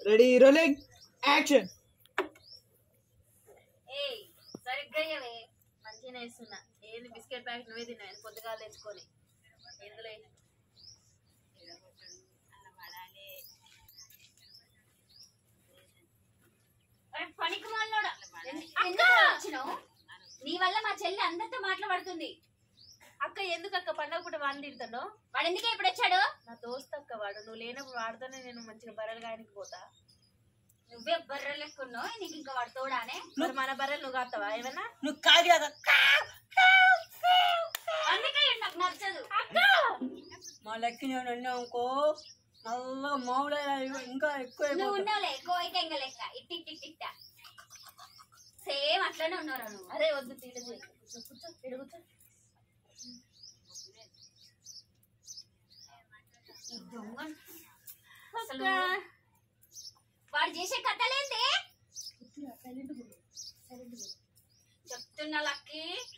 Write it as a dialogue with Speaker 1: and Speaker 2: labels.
Speaker 1: Ready rolling action
Speaker 2: ఏయ్ సరిగ్గా ఇయ్యవే మంచిగానే వేస్తున్నా ఏంది బిస్కెట్ ప్యాకెట్ నువ్వే తిన్నా ఎంత పొద్దుగా తెచ్చుకొని ఎందులో వేసి-
Speaker 3: అరే పనికి మాలోడా ఎందుకు వచ్చినావు నీ వల్ల మా చెల్లి అందరితో మాట్లాడుతుంది
Speaker 2: అక్క ఎందుకు అక్క పండగ పూట వాడిని తింటాను
Speaker 3: వాడు ఎందుకే ఇప్పుడు వచ్చాడు
Speaker 2: నా దోస్త్ అక్క వాడు నువ్వు లేనప్పుడు వాడితోనే నేను మంచిగా బర్రెలు గాయనికి పోతా
Speaker 3: నువ్వే బర్రె లెక్కున్నావు నీకు ఇంకా వాడు తోడానే
Speaker 2: మరి మన బర్రెలు నువ్వు కాస్తావా ఏమన్నా
Speaker 1: నువ్వు కాదు కదా
Speaker 3: అందుకే ఈడు నాకు నచ్చదు
Speaker 1: మా లెక్క నేను అన్నా అనుకో నల్లగా మామిడి ఇంకా ఎక్కువ
Speaker 3: నువ్వు ఉన్నావులే కోయిక ఇంకా లెక్క ఇట్టి ఇట్టి ఇట్ట సేమ్ అట్లనే ఉన్నారా నువ్వు
Speaker 2: అరే వద్దు తీట చేయి. కూర్చో కూర్చో ఈడ కూర్చో
Speaker 3: ఈ దొంగ అసలు వాడు చేసే కథలేంది చెప్తున్నా లక్కి